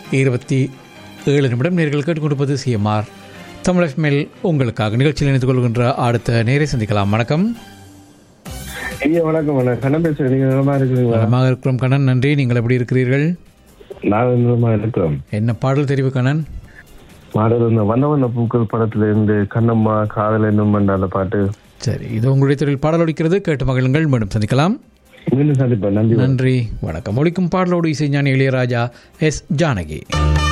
இருபத்தி ஏழு நிமிடம் நேர்கள் கேட்டுக்கொண்டிருப்பது சிஎம்ஆர் தமிழ் மேல் உங்களுக்காக நிகழ்ச்சியில் இணைந்து கொள்கின்ற அடுத்த நேரை சந்திக்கலாம் வணக்கம் ஐயா வணக்கம் வணக்கம் கண்ணன் பேசுறேன் நீங்க நலமா இருக்கிறீங்களா நலமாக இருக்கிறோம் கண்ணன் நன்றி நீங்கள் எப்படி இருக்கிறீர்கள் நான் நலமா இருக்கிறோம் என்ன பாடல் தெரிவு கண்ணன் மாடல் இந்த வண்ண வண்ண பூக்கள் படத்துல இருந்து கண்ணம்மா காதல் என்னும் மண்டால பாட்டு சரி இது உங்களுடைய தொழில் பாடல் ஒலிக்கிறது கேட்டு மகிழுங்கள் மீண்டும் சந்திக்கலாம் மீண்டும் சந்திப்பேன் நன்றி நன்றி வணக்கம் ஒலிக்கும் பாடலோடு இசைஞானி இளையராஜா எஸ் ஜானகி